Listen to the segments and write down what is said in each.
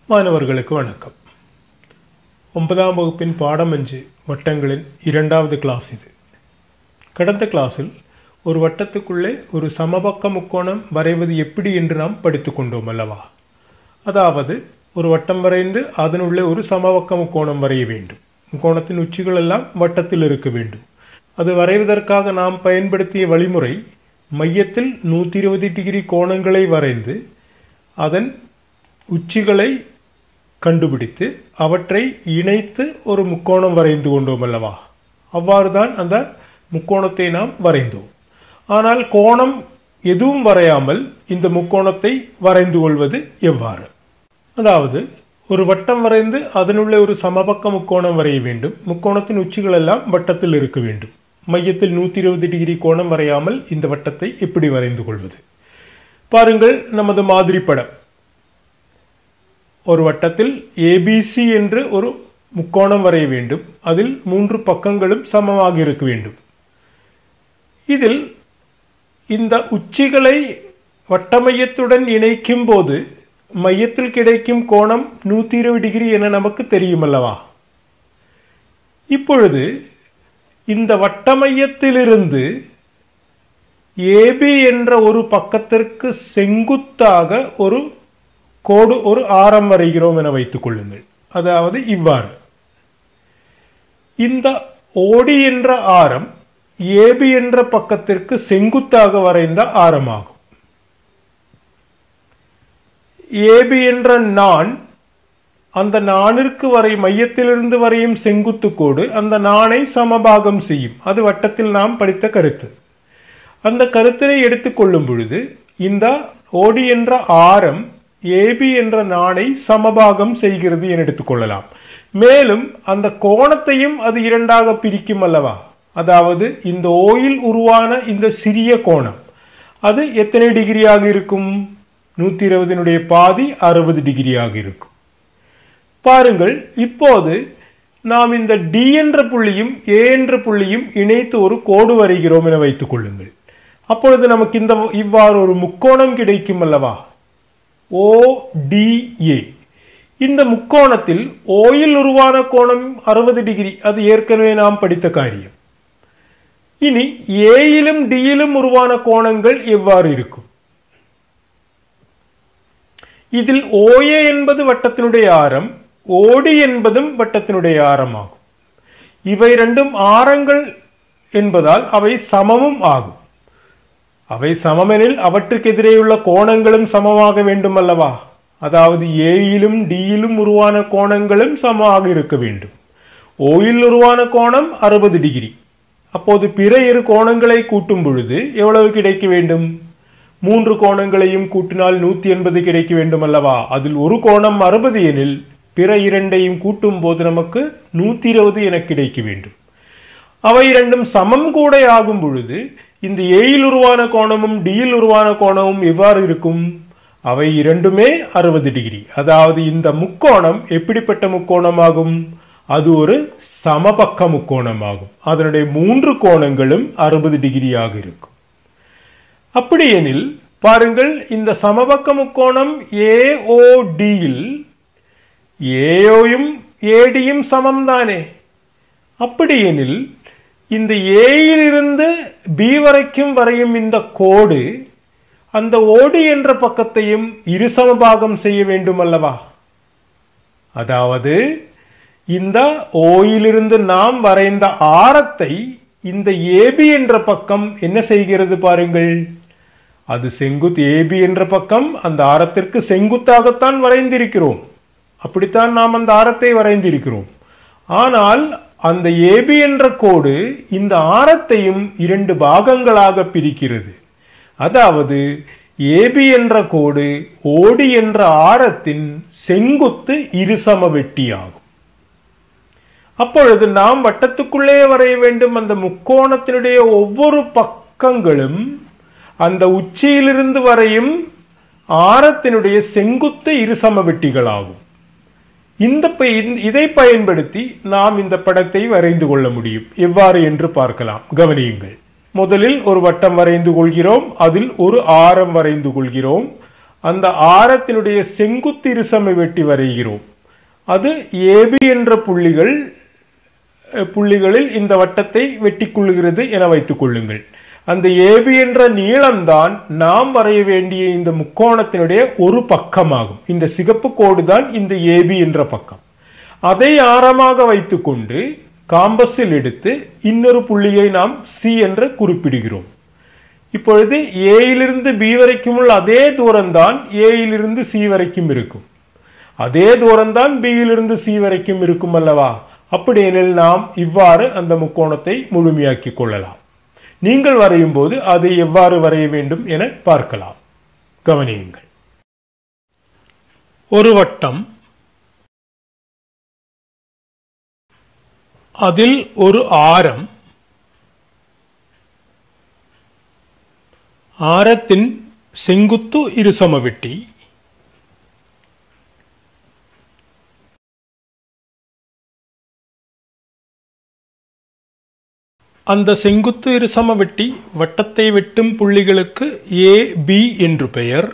மாணவர்களுக்கு வணக்கம் ஒன்பதாம் வகுப்பின் பாடம் அஞ்சு வட்டங்களின் இரண்டாவது கிளாஸ் இது கடந்த கிளாஸில் ஒரு வட்டத்துக்குள்ளே ஒரு சமபக்க முக்கோணம் வரைவது எப்படி என்று நாம் படித்துக் கொண்டோம் அல்லவா அதாவது ஒரு வட்டம் வரைந்து அதனுள்ளே ஒரு சமபக்க முக்கோணம் வரைய வேண்டும் முக்கோணத்தின் உச்சிகள் எல்லாம் வட்டத்தில் இருக்க வேண்டும் அது வரைவதற்காக நாம் பயன்படுத்திய வழிமுறை மையத்தில் நூற்றி இருபது டிகிரி கோணங்களை வரைந்து அதன் உச்சிகளை கண்டுபிடித்து அவற்றை இணைத்து ஒரு முக்கோணம் வரைந்து கொண்டோம் அல்லவா அவ்வாறு தான் அந்த முக்கோணத்தை நாம் வரைந்தோம் ஆனால் கோணம் எதுவும் வரையாமல் இந்த முக்கோணத்தை வரைந்து கொள்வது எவ்வாறு அதாவது ஒரு வட்டம் வரைந்து அதனுள்ளே ஒரு சமபக்க முக்கோணம் வரைய வேண்டும் முக்கோணத்தின் உச்சிகள் எல்லாம் வட்டத்தில் இருக்க வேண்டும் மையத்தில் நூற்றி இருபது டிகிரி கோணம் வரையாமல் இந்த வட்டத்தை எப்படி வரைந்து கொள்வது பாருங்கள் நமது மாதிரி படம் ஒரு வட்டத்தில் ஏபிசி என்று ஒரு முக்கோணம் வரைய வேண்டும் அதில் மூன்று பக்கங்களும் சமமாக இருக்க வேண்டும் இதில் இந்த உச்சிகளை வட்டமையத்துடன் இணைக்கும் போது மையத்தில் கிடைக்கும் கோணம் நூற்றி இருபது டிகிரி என நமக்கு தெரியும் அல்லவா இப்பொழுது இந்த வட்டமையத்திலிருந்து ஏபி என்ற ஒரு பக்கத்திற்கு செங்குத்தாக ஒரு கோடு ஒரு ஆரம் வரைகிறோம் என வைத்துக் கொள்ளுங்கள் அதாவது இவ்வாறு இந்த ஓடி என்ற ஆரம் ஏபி என்ற பக்கத்திற்கு செங்குத்தாக வரைந்த ஆரமாகும் ஏபி என்ற நான் அந்த நாணிற்கு வரை மையத்திலிருந்து வரையும் செங்குத்து கோடு அந்த நாணை சமபாகம் செய்யும் அது வட்டத்தில் நாம் படித்த கருத்து அந்த கருத்தினை எடுத்துக்கொள்ளும் பொழுது இந்த ஓடி என்ற ஆரம் ஏபி என்ற நாணை சமபாகம் செய்கிறது என எடுத்துக்கொள்ளலாம் மேலும் அந்த கோணத்தையும் அது இரண்டாக பிரிக்கும் அல்லவா அதாவது இந்த ஓயில் உருவான இந்த சிறிய கோணம் அது எத்தனை டிகிரியாக இருக்கும் நூத்தி இருபதினுடைய பாதி அறுபது டிகிரியாக இருக்கும் பாருங்கள் இப்போது நாம் இந்த டி என்ற புள்ளியும் ஏ என்ற புள்ளியும் இணைத்து ஒரு கோடு வரைகிறோம் என வைத்துக் கொள்ளுங்கள் அப்பொழுது நமக்கு இந்த இவ்வாறு ஒரு முக்கோணம் கிடைக்கும் அல்லவா ஓ டி ஏ இந்த முக்கோணத்தில் ஓயில் உருவான கோணம் அறுபது டிகிரி அது ஏற்கனவே நாம் படித்த காரியம் இனி ஏயிலும் டியிலும் உருவான கோணங்கள் எவ்வாறு இருக்கும் இதில் ஓஏ என்பது வட்டத்தினுடைய ஆரம் ஓடி என்பதும் வட்டத்தினுடைய ஆரமாகும் இவை ரெண்டும் ஆரங்கள் என்பதால் அவை சமமும் ஆகும் அவை சமமெனில் அவற்றுக்கு எதிரேயுள்ள கோணங்களும் சமமாக வேண்டும் அல்லவா அதாவது ஏயிலும் டியிலும் உருவான கோணங்களும் சமமாக இருக்க வேண்டும் ஓயில் உருவான கோணம் அறுபது டிகிரி அப்போது பிற இரு கோணங்களை கூட்டும் பொழுது எவ்வளவு கிடைக்க வேண்டும் மூன்று கோணங்களையும் கூட்டினால் நூத்தி எண்பது கிடைக்க வேண்டும் அல்லவா அதில் ஒரு கோணம் அறுபது எனில் பிற இரண்டையும் கூட்டும் போது நமக்கு நூத்தி இருபது என கிடைக்க வேண்டும் அவை இரண்டும் சமம் கூட ஆகும் பொழுது இந்த ஏயில் உருவான கோணமும் டியில் உருவான கோணமும் எவ்வாறு இருக்கும் அவை இரண்டுமே அறுபது டிகிரி அதாவது இந்த முக்கோணம் எப்படிப்பட்ட முக்கோணமாகும் அது ஒரு சமபக்க முக்கோணமாகும் அதனுடைய மூன்று கோணங்களும் அறுபது டிகிரியாக இருக்கும் அப்படியெனில் பாருங்கள் இந்த சமபக்க முக்கோணம் ஏஓடியில் ஏயோயும் ஏடியும் சமம் தானே அப்படியெனில் இந்த ஏயிலிருந்து பி வரைக்கும் வரையும் இந்த கோடு அந்த ஓடி என்ற பக்கத்தையும் இருசமபாகம் செய்ய வேண்டும் அல்லவா அதாவது இந்த ஓயிலிருந்து நாம் வரைந்த ஆரத்தை இந்த ஏபி என்ற பக்கம் என்ன செய்கிறது பாருங்கள் அது செங்குத் ஏபி என்ற பக்கம் அந்த ஆரத்திற்கு செங்குத்தாகத்தான் வரைந்திருக்கிறோம் அப்படித்தான் நாம் அந்த ஆரத்தை வரைந்திருக்கிறோம் ஆனால் அந்த ஏபி என்ற கோடு இந்த ஆரத்தையும் இரண்டு பாகங்களாக பிரிக்கிறது அதாவது ஏபி என்ற கோடு ஓடி என்ற ஆரத்தின் செங்குத்து இருசம வெட்டியாகும் அப்பொழுது நாம் வட்டத்துக்குள்ளே வரைய வேண்டும் அந்த முக்கோணத்தினுடைய ஒவ்வொரு பக்கங்களும் அந்த உச்சியிலிருந்து வரையும் ஆரத்தினுடைய செங்குத்து இருசம வெட்டிகளாகும் இந்த இதை பயன்படுத்தி நாம் இந்த படத்தை வரைந்து கொள்ள முடியும் எவ்வாறு என்று பார்க்கலாம் கவனியுங்கள் முதலில் ஒரு வட்டம் வரைந்து கொள்கிறோம் அதில் ஒரு ஆரம் வரைந்து கொள்கிறோம் அந்த ஆரத்தினுடைய செங்குத்து இருசம வெட்டி வரைகிறோம் அது ஏபி என்ற புள்ளிகள் அஹ், புள்ளிகளில் இந்த வட்டத்தை வெட்டி கொள்ளுகிறது என வைத்துக் கொள்ளுங்கள் அந்த ஏபி என்ற நீளம்தான் நாம் வரைய வேண்டிய இந்த முக்கோணத்தினுடைய ஒரு பக்கமாகும் இந்த சிகப்பு கோடு தான் இந்த ஏபி என்ற பக்கம் அதை ஆரமாக வைத்துக்கொண்டு காம்பஸில் எடுத்து இன்னொரு புள்ளியை நாம் சி என்று குறிப்பிடுகிறோம் இப்பொழுது ஏயிலிருந்து பி வரைக்கும் உள்ள அதே தூரம்தான் ஏயிலிருந்து சி வரைக்கும் இருக்கும் அதே தூரம்தான் பியிலிருந்து சி வரைக்கும் இருக்கும் அல்லவா அப்படியெனில் நாம் இவ்வாறு அந்த முக்கோணத்தை முழுமையாக்கிக் கொள்ளலாம் நீங்கள் வரையும் போது அதை எவ்வாறு வரைய வேண்டும் என பார்க்கலாம் கவனியுங்கள் ஒரு வட்டம் அதில் ஒரு ஆரம் ஆரத்தின் செங்குத்து இருசமவெட்டி அந்த செங்குத்து இருசமவெட்டி வட்டத்தை வெட்டும் புள்ளிகளுக்கு ஏ பி என்று பெயர்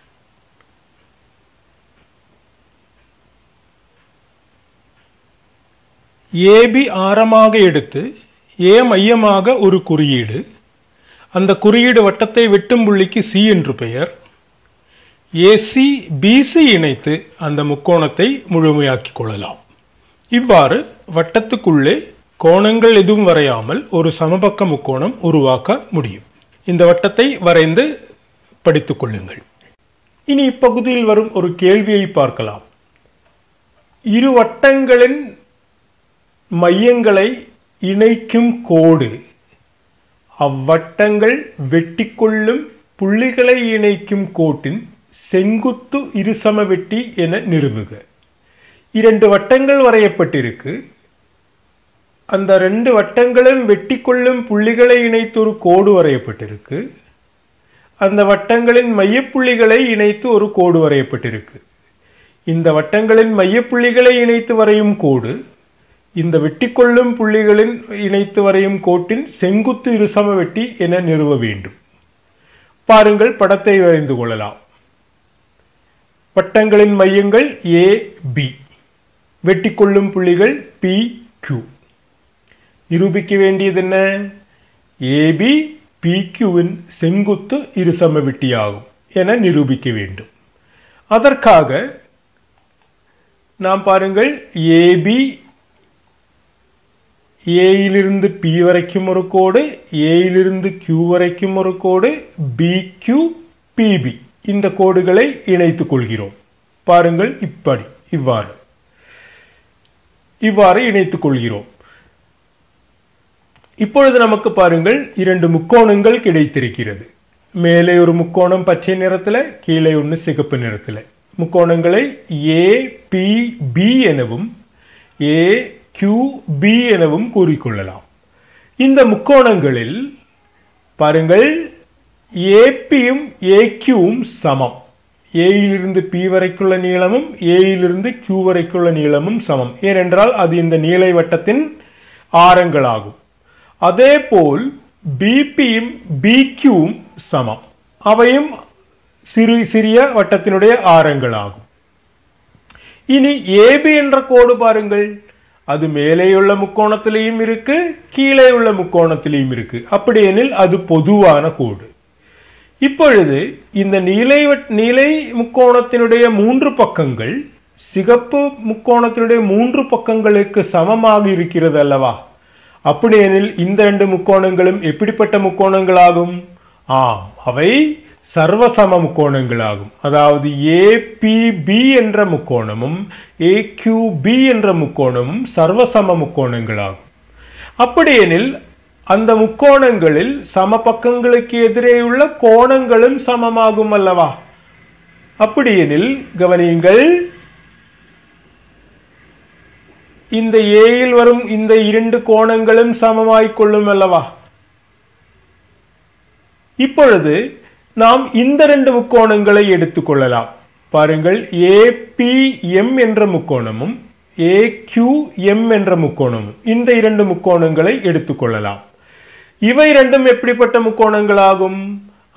ஏபி ஆரமாக எடுத்து ஏ மையமாக ஒரு குறியீடு அந்த குறியீடு வட்டத்தை வெட்டும் புள்ளிக்கு சி என்று பெயர் ஏசி பிசி இணைத்து அந்த முக்கோணத்தை முழுமையாக்கிக் கொள்ளலாம் இவ்வாறு வட்டத்துக்குள்ளே கோணங்கள் எதுவும் வரையாமல் ஒரு சமபக்க முக்கோணம் உருவாக்க முடியும் இந்த வட்டத்தை வரைந்து படித்துக் கொள்ளுங்கள் இனி இப்பகுதியில் வரும் ஒரு கேள்வியை பார்க்கலாம் இரு வட்டங்களின் மையங்களை இணைக்கும் கோடு அவ்வட்டங்கள் வெட்டிக்கொள்ளும் புள்ளிகளை இணைக்கும் கோட்டின் செங்குத்து இருசம வெட்டி என நிறுவுக இரண்டு வட்டங்கள் வரையப்பட்டிருக்கு அந்த ரெண்டு வட்டங்களும் வெட்டிக்கொள்ளும் புள்ளிகளை இணைத்து ஒரு கோடு வரையப்பட்டிருக்கு அந்த வட்டங்களின் மையப்புள்ளிகளை இணைத்து ஒரு கோடு வரையப்பட்டிருக்கு இந்த வட்டங்களின் மையப்புள்ளிகளை இணைத்து வரையும் கோடு இந்த வெட்டிக்கொள்ளும் புள்ளிகளின் இணைத்து வரையும் கோட்டின் செங்குத்து இருசம வெட்டி என நிறுவ வேண்டும் பாருங்கள் படத்தை வரைந்து கொள்ளலாம் வட்டங்களின் மையங்கள் ஏ பி வெட்டிக்கொள்ளும் புள்ளிகள் பி கியூ நிரூபிக்க வேண்டியது என்ன ஏபி பிக்யூவின் செங்குத்து இருசம வெட்டியாகும் என நிரூபிக்க வேண்டும் அதற்காக நாம் பாருங்கள் ஏபி ஏயிலிருந்து பி வரைக்கும் ஒரு கோடு ஏயிலிருந்து கியூ வரைக்கும் ஒரு கோடு பி கியூ பிபி இந்த கோடுகளை இணைத்துக் கொள்கிறோம் பாருங்கள் இப்படி இவ்வாறு இவ்வாறு இணைத்துக் கொள்கிறோம் இப்பொழுது நமக்கு பாருங்கள் இரண்டு முக்கோணங்கள் கிடைத்திருக்கிறது மேலே ஒரு முக்கோணம் பச்சை நிறத்தில் கீழே ஒன்று சிகப்பு நிறத்தில் முக்கோணங்களை ஏ பி பி எனவும் ஏ கியூ பி எனவும் கூறிக்கொள்ளலாம் இந்த முக்கோணங்களில் பாருங்கள் ஏபியும் ஏக்யூவும் சமம் ஏயிலிருந்து பி வரைக்குள்ள நீளமும் ஏயிலிருந்து கியூ வரைக்குள்ள நீளமும் சமம் ஏனென்றால் அது இந்த நீளை வட்டத்தின் ஆரங்களாகும் அதேபோல் பிபியும் பிக்யூவும் சமம் அவையும் சிறு சிறிய வட்டத்தினுடைய ஆரங்களாகும் இனி ஏபி என்ற கோடு பாருங்கள் அது மேலேயுள்ள முக்கோணத்திலையும் இருக்கு கீழே உள்ள முக்கோணத்திலையும் இருக்கு அப்படியெனில் அது பொதுவான கோடு இப்பொழுது இந்த நீலை வட்- நீலை முக்கோணத்தினுடைய மூன்று பக்கங்கள் சிகப்பு முக்கோணத்தினுடைய மூன்று பக்கங்களுக்கு சமமாக இருக்கிறது அல்லவா அப்படியெனில் இந்த ரெண்டு முக்கோணங்களும் எப்படிப்பட்ட முக்கோணங்களாகும் ஆம் அவை சர்வசம முக்கோணங்களாகும் அதாவது ஏபிபி என்ற முக்கோணமும் ஏக்யூபி என்ற முக்கோணமும் சர்வசம முக்கோணங்களாகும் அப்படியெனில் அந்த முக்கோணங்களில் சம பக்கங்களுக்கு எதிரேயுள்ள கோணங்களும் சமமாகும் அல்லவா அப்படியெனில் கவனியுங்கள் இந்த ஏயில் வரும் இந்த இரண்டு கோணங்களும் சமமாய்க் கொள்ளும் அல்லவா இப்பொழுது நாம் இந்த ரெண்டு முக்கோணங்களை எடுத்துக்கொள்ளலாம் பாருங்கள் ஏபிஎம் என்ற முக்கோணமும் ஏக்யூஎம் என்ற முக்கோணமும் இந்த இரண்டு முக்கோணங்களை எடுத்துக்கொள்ளலாம் இவை ரெண்டும் எப்படிப்பட்ட முக்கோணங்களாகும்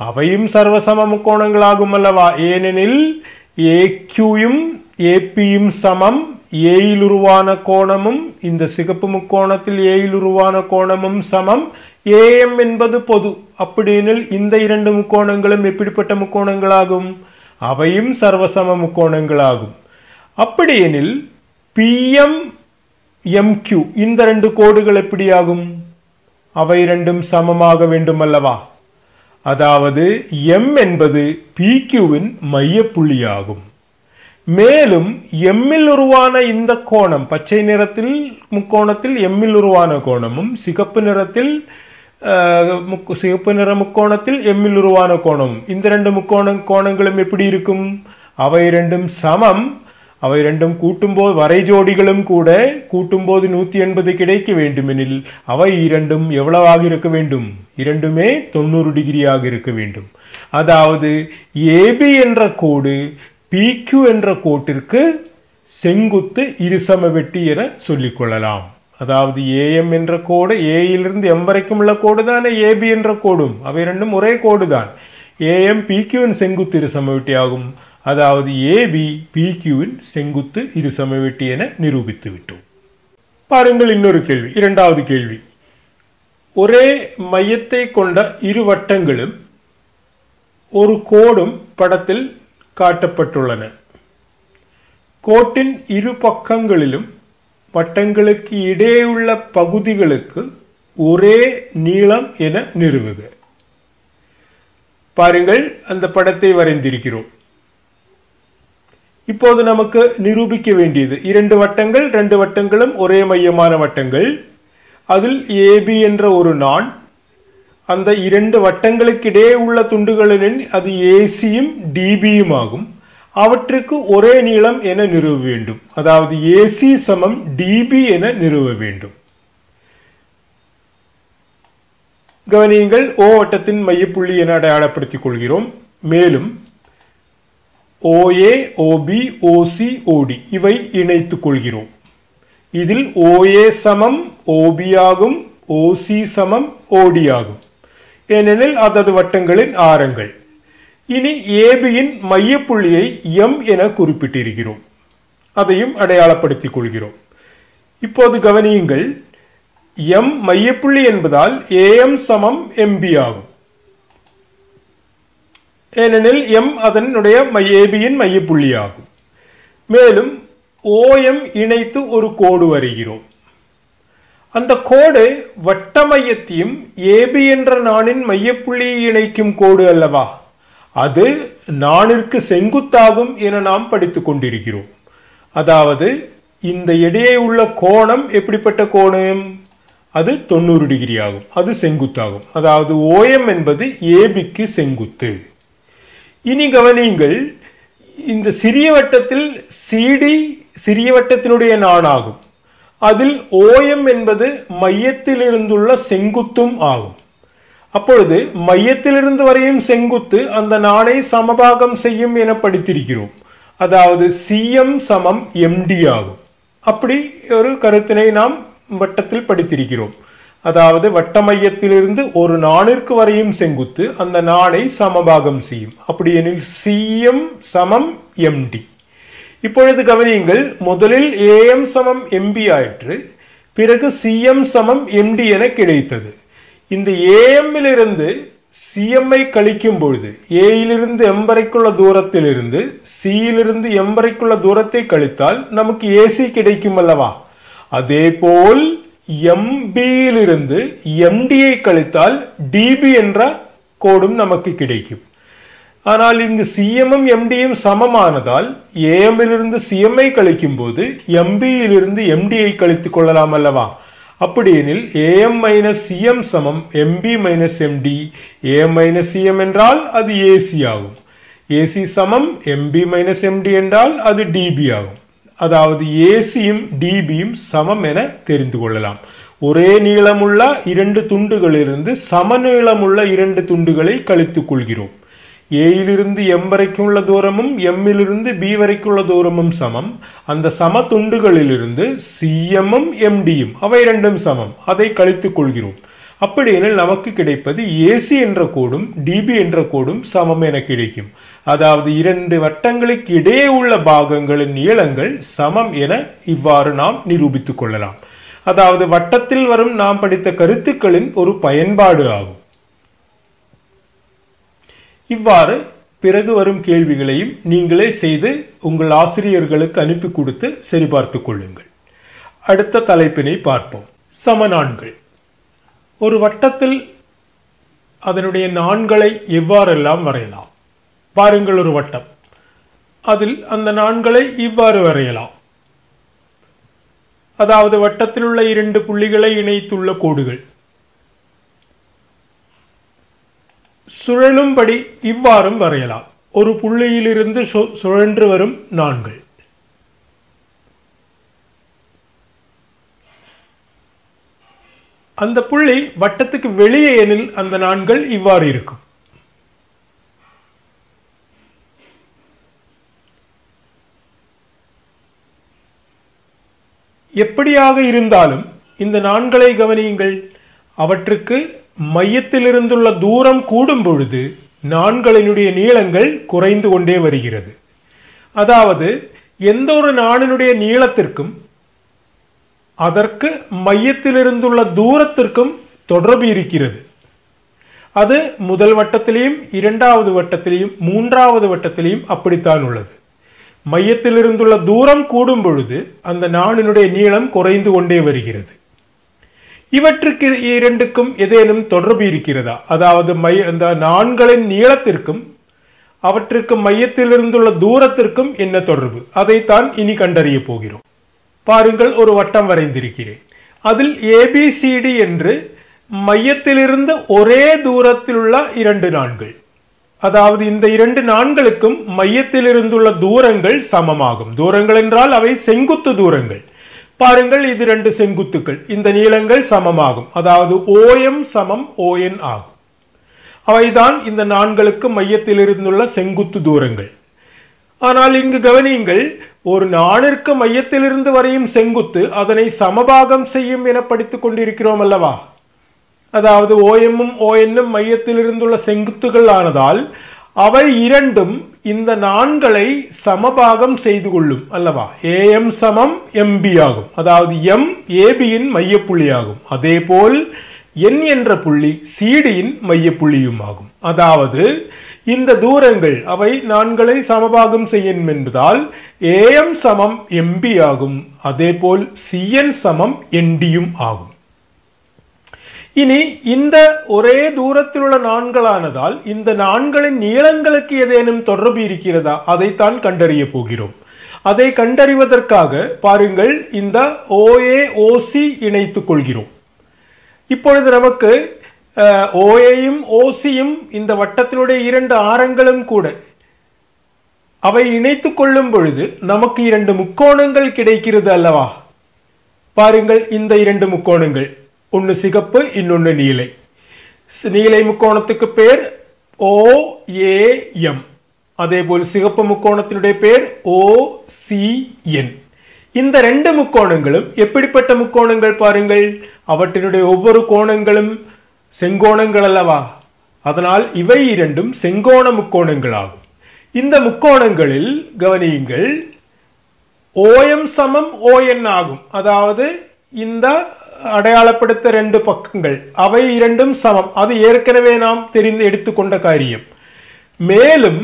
அவையும் சர்வசம முக்கோணங்களாகும் அல்லவா ஏனெனில் ஏக்யூயும் ஏபியும் சமம் ஏயில் உருவான கோணமும் இந்த சிகப்பு முக்கோணத்தில் ஏயில் உருவான கோணமும் சமம் ஏஎம் என்பது பொது அப்படியெனில் இந்த இரண்டு முக்கோணங்களும் எப்படிப்பட்ட முக்கோணங்களாகும் அவையும் சர்வசம முக்கோணங்களாகும் அப்படியெனில் பிஎம் எம்கியூ இந்த ரெண்டு கோடுகள் எப்படியாகும் அவை இரண்டும் சமமாக வேண்டும் அல்லவா அதாவது எம் என்பது பிக்யூவின் மையப்புள்ளியாகும் மேலும் எம்மில் உருவான இந்த கோணம் பச்சை நிறத்தில் முக்கோணத்தில் எம்மில் உருவான கோணமும் சிகப்பு நிறத்தில் அஹ், முக்கு- சிவப்பு நிற முக்கோணத்தில் எம்மில் உருவான கோணமும் இந்த ரெண்டு முக்கோண கோணங்களும் எப்படி இருக்கும் அவை இரண்டும் சமம் அவை இரண்டும் கூட்டும்போது வரை ஜோடிகளும் கூட கூட்டும்போது நூத்தி எண்பது கிடைக்க வேண்டுமெனில் அவை இரண்டும் எவ்வளவாக இருக்க வேண்டும் இரண்டுமே தொண்ணூறு டிகிரியாக இருக்க வேண்டும் அதாவது ஏபி என்ற கோடு PQ என்ற கோட்டிற்கு செங்குத்து இருசம வெட்டி என சொல்லிக் கொள்ளலாம் அதாவது ஏஎம் என்ற கோடு ஏயிலிருந்து எம் வரைக்கும் உள்ள கோடு தானே ஏபி என்ற கோடும் அவை இரண்டும் ஒரே கோடு தான் ஏஎம் பிக்யூவின் செங்குத்து இருசம வெட்டி ஆகும் அதாவது ஏபி பிக்யூவின் செங்குத்து இருசம வெட்டி என நிரூபித்து விட்டோம் பாருங்கள் இன்னொரு கேள்வி இரண்டாவது கேள்வி ஒரே மையத்தை கொண்ட இரு வட்டங்களும் ஒரு கோடும் படத்தில் காட்டப்பட்டுள்ளன கோட்டின் இரு பக்கங்களிலும் வட்டங்களுக்கு இடையுள்ள பகுதிகளுக்கு ஒரே நீளம் என நிறுவுக பாருங்கள் அந்த படத்தை வரைந்திருக்கிறோம் இப்போது நமக்கு நிரூபிக்க வேண்டியது இரண்டு வட்டங்கள் ரெண்டு வட்டங்களும் ஒரே மையமான வட்டங்கள் அதில் ஏபி என்ற ஒரு நான் அந்த இரண்டு வட்டங்களுக்கிடையே உள்ள துண்டுகளின் அது ஏசியும் டிபியும் ஆகும் அவற்றுக்கு ஒரே நீளம் என நிறுவ வேண்டும் அதாவது ஏசி சமம் டிபி என நிறுவ வேண்டும் கவனியுங்கள் ஓ வட்டத்தின் மையப்புள்ளி என அடையாளப்படுத்திக் கொள்கிறோம் மேலும் ஓஏ ஓபி ஓசி ஓடி இவை இணைத்துக் கொள்கிறோம் இதில் ஓஏ சமம் ஓபி ஆகும் ஓசி சமம் ஓடி ஆகும் ஏனெனில் அதது வட்டங்களின் ஆரங்கள் இனி ஏபியின் மையப்புள்ளியை எம் என குறிப்பிட்டிருக்கிறோம் அதையும் அடையாளப்படுத்திக் கொள்கிறோம் இப்போது கவனியுங்கள் எம் மையப்புள்ளி என்பதால் ஏஎம் சமம் எம்பி ஆகும் ஏனெனில் எம் அதனுடைய ஏபியின் மையப்புள்ளி ஆகும் மேலும் ஓஎம் இணைத்து ஒரு கோடு வரைகிறோம் அந்த கோடு வட்ட மையத்தையும் ஏபி என்ற நாணின் மையப்புள்ளியை இணைக்கும் கோடு அல்லவா அது நாணிற்கு செங்குத்தாகும் என நாம் படித்துக் கொண்டிருக்கிறோம் அதாவது இந்த இடையே உள்ள கோணம் எப்படிப்பட்ட கோணம் அது தொண்ணூறு டிகிரி ஆகும் அது செங்குத்தாகும் அதாவது ஓஎம் என்பது ஏபிக்கு செங்குத்து இனி கவனியுங்கள் இந்த சிறிய வட்டத்தில் சிடி சிறிய வட்டத்தினுடைய நாணாகும் அதில் ஓஎம் என்பது மையத்தில் இருந்துள்ள செங்குத்தும் ஆகும் அப்பொழுது மையத்திலிருந்து வரையும் செங்குத்து அந்த நாணை சமபாகம் செய்யும் என படித்திருக்கிறோம் அதாவது சிஎம் சமம் எம்டி ஆகும் அப்படி ஒரு கருத்தினை நாம் வட்டத்தில் படித்திருக்கிறோம் அதாவது வட்ட மையத்திலிருந்து ஒரு நாணிற்கு வரையும் செங்குத்து அந்த நாணை சமபாகம் செய்யும் அப்படி எனில் சிஎம் சமம் எம்டி இப்பொழுது கவனியுங்கள் முதலில் ஏஎம் சமம் எம்பி ஆயிற்று பிறகு சிஎம் சமம் எம்டி என கிடைத்தது இந்த ஏஎம்மிலிருந்து சிஎம்ஐ கழிக்கும் பொழுது ஏயிலிருந்து எம் வரைக்குள்ள தூரத்திலிருந்து சியிலிருந்து எம் வரைக்குள்ள தூரத்தை கழித்தால் நமக்கு ஏசி கிடைக்கும் அல்லவா அதே போல் எம்பியிலிருந்து எம்டியை கழித்தால் டிபி என்ற கோடும் நமக்கு கிடைக்கும் ஆனால் இங்கு சிஎம்மும் எம்டியும் சமமானதால் ஏஎம்மிலிருந்து சிஎம்ஐ கழிக்கும் போது எம்பியிலிருந்து எம்டியை கழித்துக் கொள்ளலாம் அல்லவா அப்படியெனில் ஏஎம் மைனஸ் சிஎம் சமம் MP minus MD AM minus CM என்றால் அது ஏசி ஆகும் ஏசி சமம் எம்பி மைனஸ் எம்டி என்றால் அது டிபி ஆகும் அதாவது ஏசியும் டிபியும் சமம் என தெரிந்து கொள்ளலாம் ஒரே நீளமுள்ள இரண்டு துண்டுகளிலிருந்து சமநீளமுள்ள இரண்டு துண்டுகளை கழித்துக் கொள்கிறோம் ஏயிலிருந்து எம் வரைக்கும் உள்ள தூரமும் எம்மிலிருந்து பி வரைக்கும் உள்ள தூரமும் சமம் அந்த சம துண்டுகளிலிருந்து சிஎம்மும் எம்டியும் அவை இரண்டும் சமம் அதை கழித்துக் கொள்கிறோம் அப்படியெனில் நமக்கு கிடைப்பது ஏசி என்ற கோடும் டிபி என்ற கோடும் சமம் என கிடைக்கும் அதாவது இரண்டு வட்டங்களுக்கு இடையே உள்ள பாகங்களின் நீளங்கள் சமம் என இவ்வாறு நாம் நிரூபித்துக் கொள்ளலாம் அதாவது வட்டத்தில் வரும் நாம் படித்த கருத்துக்களின் ஒரு பயன்பாடு ஆகும் இவ்வாறு பிறகு வரும் கேள்விகளையும் நீங்களே செய்து உங்கள் ஆசிரியர்களுக்கு அனுப்பி கொடுத்து சரிபார்த்துக் கொள்ளுங்கள் அடுத்த தலைப்பினை பார்ப்போம் சமநான்கள் ஒரு வட்டத்தில் அதனுடைய நான்களை எவ்வாறெல்லாம் வரையலாம் பாருங்கள் ஒரு வட்டம் அதில் அந்த நான்களை இவ்வாறு வரையலாம் அதாவது வட்டத்தில் உள்ள இரண்டு புள்ளிகளை இணைத்துள்ள கோடுகள் சுழலும்படி இவ்வாறும் வரையலாம் ஒரு புள்ளியிலிருந்து சு- சுழன்று வரும் நான்கள் அந்த புள்ளி வட்டத்துக்கு வெளியே எனில் அந்த நான்கள் இவ்வாறு இருக்கும் எப்படியாக இருந்தாலும் இந்த நான்களை கவனியுங்கள் அவற்றுக்கு மையத்திலிருந்துள்ள தூரம் கூடும் பொழுது நான்களினுடைய நீளங்கள் குறைந்து கொண்டே வருகிறது அதாவது எந்த ஒரு நாணினுடைய நீளத்திற்கும் அதற்கு மையத்திலிருந்துள்ள தூரத்திற்கும் தொடர்பு இருக்கிறது அது முதல் வட்டத்திலையும் இரண்டாவது வட்டத்திலையும் மூன்றாவது வட்டத்திலையும் அப்படித்தான் உள்ளது மையத்திலிருந்துள்ள தூரம் கூடும் பொழுது அந்த நாணினுடைய நீளம் குறைந்து கொண்டே வருகிறது இவற்றுக்கு இரண்டுக்கும் ஏதேனும் தொடர்பு இருக்கிறதா அதாவது மைய அந்த நான்களின் நீளத்திற்கும் அவற்றுக்கு மையத்திலிருந்துள்ள தூரத்திற்கும் என்ன தொடர்பு அதைத்தான் இனி கண்டறிய போகிறோம் பாருங்கள் ஒரு வட்டம் வரைந்திருக்கிறேன் அதில் ஏபிசிடி என்று மையத்திலிருந்து ஒரே தூரத்தில் உள்ள இரண்டு நான்கள் அதாவது இந்த இரண்டு நான்களுக்கும் மையத்தில் இருந்துள்ள தூரங்கள் சமமாகும் தூரங்கள் என்றால் அவை செங்குத்து தூரங்கள் பாருங்கள் இது ரெண்டு செங்குத்துக்கள் இந்த நீளங்கள் சமமாகும் அதாவது ஓஎம் சமம் ஓஎன் ஆகும் அவைதான் இந்த நான்களுக்கு மையத்தில் இருந்துள்ள செங்குத்து தூரங்கள் ஆனால் இங்கு கவனியுங்கள் ஒரு நாணிற்கு மையத்திலிருந்து வரையும் செங்குத்து அதனை சமபாகம் செய்யும் என படித்துக் கொண்டிருக்கிறோம் அல்லவா அதாவது ஓஎம்மும் ஓஎன்னும் மையத்தில் இருந்துள்ள செங்குத்துகள் ஆனதால் அவை இரண்டும் இந்த நான்களை சமபாகம் செய்து கொள்ளும் அல்லவா ஏஎம் சமம் எம்பி ஆகும் அதாவது எம் ஏபியின் மையப்புள்ளியாகும் அதேபோல் என் என்ற புள்ளி சிடியின் மையப்புள்ளியும் ஆகும் அதாவது இந்த தூரங்கள் அவை நான்களை சமபாகம் செய்யும் என்பதால் ஏஎம் சமம் எம்பி ஆகும் அதேபோல் சிஎன் சமம் என்டியும் ஆகும் இனி இந்த ஒரே தூரத்தில் உள்ள நான்களானதால் இந்த நான்களின் நீளங்களுக்கு ஏதேனும் தொடர்பு இருக்கிறதா அதைத்தான் கண்டறிய போகிறோம் அதை கண்டறிவதற்காக பாருங்கள் இந்த ஓஏ ஓசி இணைத்துக் கொள்கிறோம் இப்பொழுது நமக்கு ஓஏயும் ஓசியும் இந்த வட்டத்தினுடைய இரண்டு ஆரங்களும் கூட அவை இணைத்துக் கொள்ளும் பொழுது நமக்கு இரண்டு முக்கோணங்கள் கிடைக்கிறது அல்லவா பாருங்கள் இந்த இரண்டு முக்கோணங்கள் ஒன்னு சிகப்பு இன்னொன்னு நீலை ஸ்- நீலை முக்கோணத்துக்கு பேர் ஓ ஏ எம் அதேபோல் சிகப்பு முக்கோணத்தினுடைய பேர் ஓ சி என் இந்த ரெண்டு முக்கோணங்களும் எப்படிப்பட்ட முக்கோணங்கள் பாருங்கள் அவற்றினுடைய ஒவ்வொரு கோணங்களும் செங்கோணங்கள் அல்லவா அதனால் இவை இரண்டும் செங்கோண முக்கோணங்கள் ஆகும் இந்த முக்கோணங்களில் கவனியுங்கள் ஓஎம் சமம் ஓஎன் ஆகும் அதாவது இந்த அடையாளப்படுத்த ரெண்டு பக்கங்கள் அவை இரண்டும் சமம் அது ஏற்கனவே நாம் தெரிந்து எடுத்துக்கொண்ட காரியம் மேலும்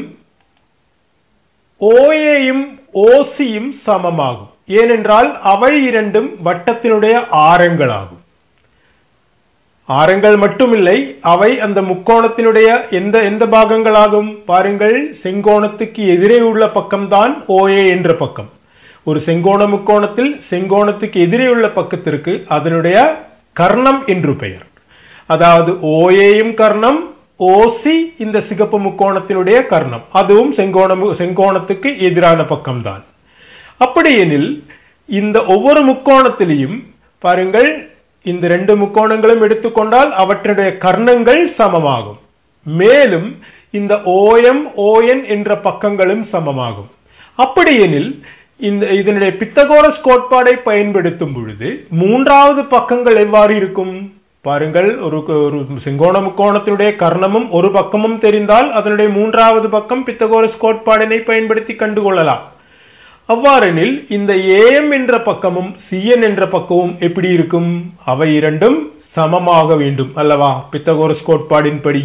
ஓஏயும் ஓசியும் சமமாகும் ஏனென்றால் அவை இரண்டும் வட்டத்தினுடைய ஆரங்களாகும் ஆரங்கள் மட்டுமில்லை அவை அந்த முக்கோணத்தினுடைய எந்த எந்த பாகங்களாகும் பாருங்கள் செங்கோணத்துக்கு எதிரே உள்ள பக்கம்தான் ஓஏ என்ற பக்கம் ஒரு செங்கோண முக்கோணத்தில் செங்கோணத்துக்கு எதிரே உள்ள பக்கத்திற்கு அதனுடைய கர்ணம் என்று பெயர் அதாவது ஓஏயும் கர்ணம் ஓசி இந்த சிகப்பு முக்கோணத்தினுடைய கர்ணம் அதுவும் செங்கோண மு- செங்கோணத்துக்கு எதிரான பக்கம்தான் அப்படியெனில் இந்த ஒவ்வொரு முக்கோணத்திலையும் பாருங்கள் இந்த ரெண்டு முக்கோணங்களும் எடுத்துக்கொண்டால் அவற்றுடைய கர்ணங்கள் சமமாகும் மேலும் இந்த ஓஎம் ஓஎன் என்ற பக்கங்களும் சமமாகும் அப்படியெனில் இந்த இதனுடைய பித்தகோரஸ் கோட்பாடை பயன்படுத்தும் பொழுது மூன்றாவது பக்கங்கள் எவ்வாறு இருக்கும் பாருங்கள் ஒரு ஒரு செங்கோண முக்கோணத்தினுடைய கர்ணமும் ஒரு பக்கமும் தெரிந்தால் அதனுடைய மூன்றாவது பக்கம் பித்தகோரஸ் கோட்பாடினை பயன்படுத்தி கண்டுகொள்ளலாம் அவ்வாறெனில் இந்த ஏஎம் என்ற பக்கமும் சிஎன் என்ற பக்கமும் எப்படி இருக்கும் அவை இரண்டும் சமமாக வேண்டும் அல்லவா பித்தகோரஸ் கோட்பாடின்படி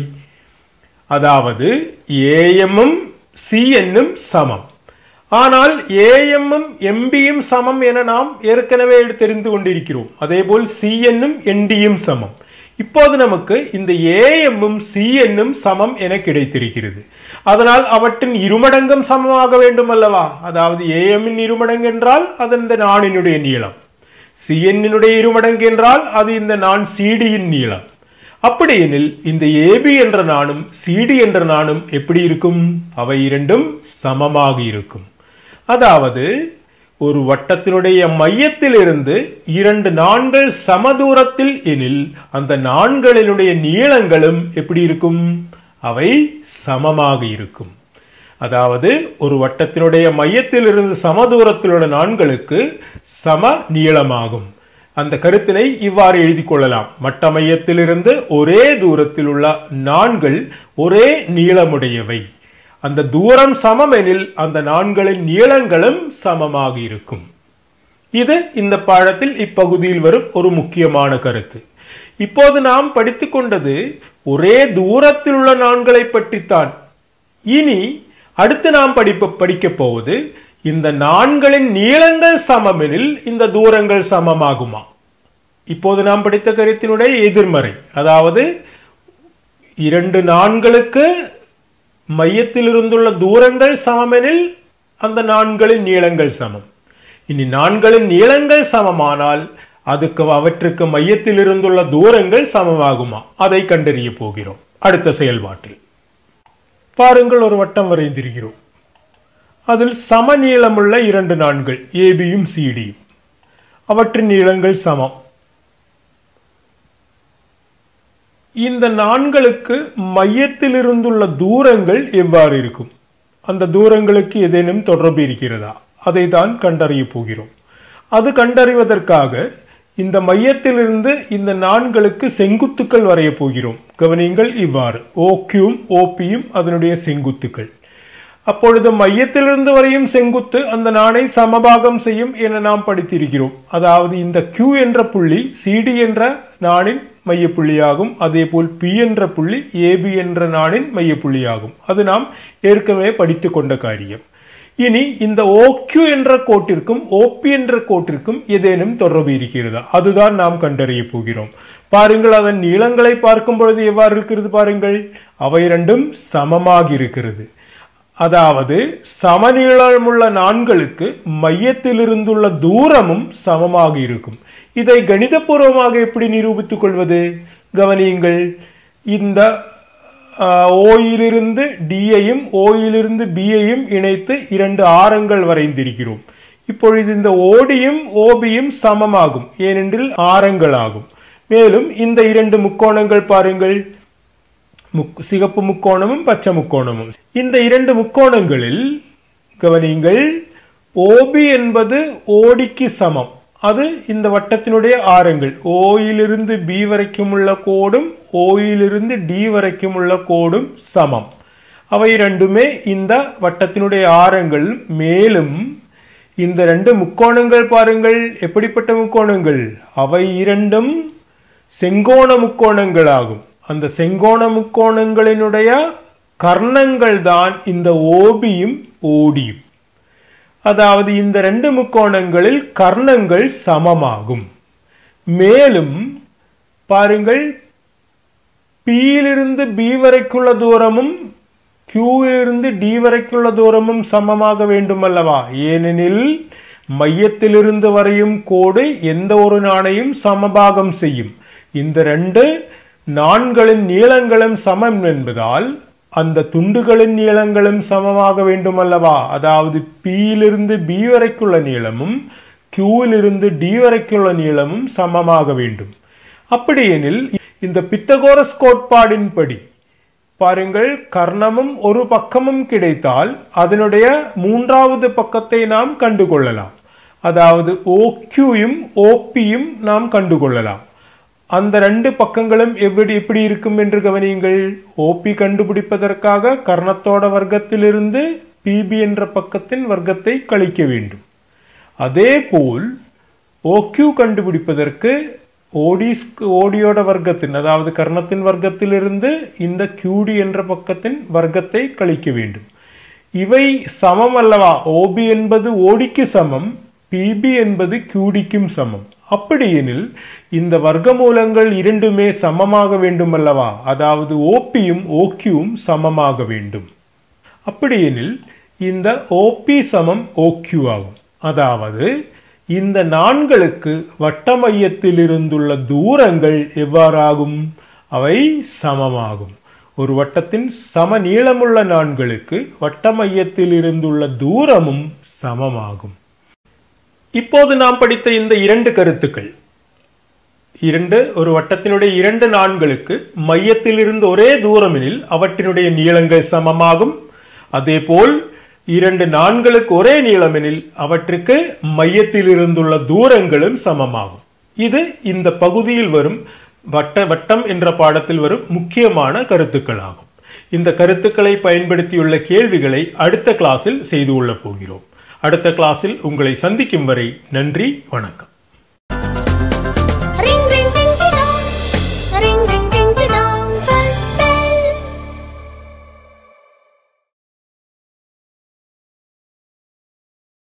அதாவது ஏஎம்மும் சிஎன்னும் சமம் ஆனால் ஏஎம்மும் எம்பியும் சமம் என நாம் ஏற்கனவே தெரிந்து கொண்டிருக்கிறோம் அதேபோல் சிஎன்னும் என்டியும் சமம் இப்போது நமக்கு இந்த ஏஎம்மும் சிஎன்னும் சமம் என கிடைத்திருக்கிறது அதனால் அவற்றின் இருமடங்கும் சமமாக வேண்டும் அல்லவா அதாவது ஏஎம்மின் இருமடங்கு என்றால் அது இந்த நாணினுடைய நீளம் சிஎன்னுடைய இருமடங்கு என்றால் அது இந்த நான் சிடியின் நீளம் அப்படியெனில் இந்த ஏபி என்ற நாணும் சிடி என்ற நாணும் எப்படி இருக்கும் அவை இரண்டும் சமமாக இருக்கும் அதாவது ஒரு வட்டத்தினுடைய மையத்திலிருந்து இரண்டு நான்கள் சமதூரத்தில் எனில் அந்த நான்களினுடைய நீளங்களும் எப்படி இருக்கும் அவை சமமாக இருக்கும் அதாவது ஒரு வட்டத்தினுடைய மையத்திலிருந்து சமதூரத்தில் உள்ள நான்களுக்கு சம நீளமாகும் அந்த கருத்தினை இவ்வாறு எழுதி கொள்ளலாம் மட்ட மையத்திலிருந்து ஒரே தூரத்தில் உள்ள நான்கள் ஒரே நீளமுடையவை அந்த தூரம் சமம் எனில் அந்த நான்களின் நீளங்களும் சமமாக இருக்கும் இது இந்த பாடத்தில் இப்பகுதியில் வரும் ஒரு முக்கியமான கருத்து இப்போது நாம் படித்துக் கொண்டது ஒரே தூரத்தில் உள்ள நான்களை பற்றித்தான் இனி அடுத்து நாம் படிப்ப படிக்கப் போவது இந்த நான்களின் நீளங்கள் சமமெனில் இந்த தூரங்கள் சமமாகுமா இப்போது நாம் படித்த கருத்தினுடைய எதிர்மறை அதாவது இரண்டு நான்களுக்கு மையத்தில் இருந்துள்ள தூரங்கள் சமமெனில் அந்த நான்களின் நீளங்கள் சமம் இனி நான்களின் நீளங்கள் சமமானால் அதுக்கு அவற்றுக்கு மையத்தில் இருந்துள்ள தூரங்கள் சமமாகுமா அதை கண்டறிய போகிறோம் அடுத்த செயல்பாட்டில் பாருங்கள் ஒரு வட்டம் வரைந்திருக்கிறோம் அதில் சமநீளமுள்ள இரண்டு நான்கள் ஏபியும் சிடியும் அவற்றின் நீளங்கள் சமம் இந்த நான்களுக்கு மையத்தில் இருந்துள்ள தூரங்கள் எவ்வாறு இருக்கும் அந்த தூரங்களுக்கு ஏதேனும் தொடர்பு இருக்கிறதா அதை தான் கண்டறிய போகிறோம் அது கண்டறிவதற்காக இந்த மையத்திலிருந்து இந்த நான்களுக்கு செங்குத்துக்கள் வரைய போகிறோம் கவனியுங்கள் இவ்வாறு ஓக்யூம் ஓபியும் அதனுடைய செங்குத்துக்கள் அப்பொழுது மையத்திலிருந்து வரையும் செங்குத்து அந்த நாணை சமபாகம் செய்யும் என நாம் படித்திருக்கிறோம் அதாவது இந்த Q என்ற புள்ளி CD என்ற நாணின் மையப்புள்ளியாகும் அதே போல் P என்ற புள்ளி AB என்ற நாணின் மையப்புள்ளியாகும் அது நாம் ஏற்கனவே படித்துக் கொண்ட காரியம் இனி இந்த OQ என்ற கோட்டிற்கும் OP என்ற கோட்டிற்கும் ஏதேனும் தொடர்பு இருக்கிறதா அதுதான் நாம் கண்டறிய போகிறோம் பாருங்கள் அதன் நீளங்களை பார்க்கும் பொழுது எவ்வாறு இருக்கிறது பாருங்கள் அவை இரண்டும் சமமாக இருக்கிறது அதாவது சமநீளமுள்ள நான்களுக்கு மையத்தில் இருந்துள்ள தூரமும் சமமாக இருக்கும் இதை கணிதபூர்வமாக எப்படி நிரூபித்துக் கொள்வது கவனியுங்கள் இந்த ஓயிலிருந்து டியையும் ஓயிலிருந்து பியையும் இணைத்து இரண்டு ஆரங்கள் வரைந்திருக்கிறோம் இப்பொழுது இந்த ஓடியும் ஓபியும் சமமாகும் ஏனென்றில் ஆரங்கள் ஆகும் மேலும் இந்த இரண்டு முக்கோணங்கள் பாருங்கள் முக் சிகப்பு முக்கோணமும் பச்சை முக்கோணமும் இந்த இரண்டு முக்கோணங்களில் கவனியுங்கள் ஓபி என்பது ஓடிக்கு சமம் அது இந்த வட்டத்தினுடைய ஆரங்கள் ஓயிலிருந்து பி வரைக்கும் உள்ள கோடும் ஓயிலிருந்து டி வரைக்கும் உள்ள கோடும் சமம் அவை ரெண்டுமே இந்த வட்டத்தினுடைய ஆரங்கள் மேலும் இந்த ரெண்டு முக்கோணங்கள் பாருங்கள் எப்படிப்பட்ட முக்கோணங்கள் அவை இரண்டும் செங்கோண முக்கோணங்கள் ஆகும் அந்த செங்கோண முக்கோணங்களினுடைய கர்ணங்கள் தான் இந்த ஓபியும் ஓடியும் அதாவது இந்த ரெண்டு முக்கோணங்களில் கர்ணங்கள் சமமாகும் மேலும் பாருங்கள் பியிலிருந்து பி வரைக்குள்ள தூரமும் கியூவிலிருந்து டி வரைக்குள்ள தூரமும் சமமாக வேண்டும் அல்லவா ஏனெனில் மையத்திலிருந்து வரையும் கோடு எந்த ஒரு நாணையும் சமபாகம் செய்யும் இந்த ரெண்டு நான்களின் நீளங்களும் சமம் என்பதால் அந்த துண்டுகளின் நீளங்களும் சமமாக வேண்டும் அல்லவா அதாவது பியிலிருந்து பி வரைக்குள்ள நீளமும் கியூவிலிருந்து டி வரைக்குள்ள நீளமும் சமமாக வேண்டும் அப்படியெனில் இந்த பித்தகோரஸ் கோட்பாடின்படி பாருங்கள் கர்ணமும் ஒரு பக்கமும் கிடைத்தால் அதனுடைய மூன்றாவது பக்கத்தை நாம் கண்டுகொள்ளலாம் அதாவது ஓக்யூயும் ஓபியும் நாம் கண்டுகொள்ளலாம் அந்த ரெண்டு பக்கங்களும் எப்படி எப்படி இருக்கும் என்று கவனியுங்கள் ஓபி கண்டுபிடிப்பதற்காக கர்ணத்தோட வர்க்கத்திலிருந்து பிபி என்ற பக்கத்தின் வர்க்கத்தை கழிக்க வேண்டும் அதே போல் ஓக்யூ கண்டுபிடிப்பதற்கு ஓடி ஓடியோட வர்க்கத்தின் அதாவது கர்ணத்தின் வர்க்கத்திலிருந்து இந்த கியூடி என்ற பக்கத்தின் வர்க்கத்தை கழிக்க வேண்டும் இவை சமம் அல்லவா ஓபி என்பது ஓடிக்கு சமம் பிபி என்பது கியூடிக்கும் சமம் அப்படியெனில் இந்த வர்க்கமூலங்கள் இரண்டுமே சமமாக வேண்டும் அல்லவா அதாவது ஓபியும் ஓக்யூவும் சமமாக வேண்டும் அப்படியெனில் இந்த ஓபி சமம் ஓக்யூ ஆகும் அதாவது இந்த நான்களுக்கு வட்ட மையத்தில் இருந்துள்ள தூரங்கள் எவ்வாறாகும் அவை சமமாகும் ஒரு வட்டத்தின் சம நீளமுள்ள நான்களுக்கு வட்ட மையத்தில் இருந்துள்ள தூரமும் சமமாகும் இப்போது நாம் படித்த இந்த இரண்டு கருத்துக்கள் இரண்டு ஒரு வட்டத்தினுடைய இரண்டு நான்களுக்கு மையத்திலிருந்து ஒரே தூரமெனில் அவற்றினுடைய நீளங்கள் சமமாகும் அதேபோல் இரண்டு நான்களுக்கு ஒரே நீளமெனில் அவற்றுக்கு மையத்தில் இருந்துள்ள தூரங்களும் சமமாகும் இது இந்த பகுதியில் வரும் வட்ட வட்டம் என்ற பாடத்தில் வரும் முக்கியமான கருத்துக்களாகும் இந்த கருத்துக்களை பயன்படுத்தியுள்ள கேள்விகளை அடுத்த கிளாஸில் செய்து கொள்ளப் போகிறோம் அடுத்த கிளாஸில் உங்களை சந்திக்கும் வரை நன்றி வணக்கம்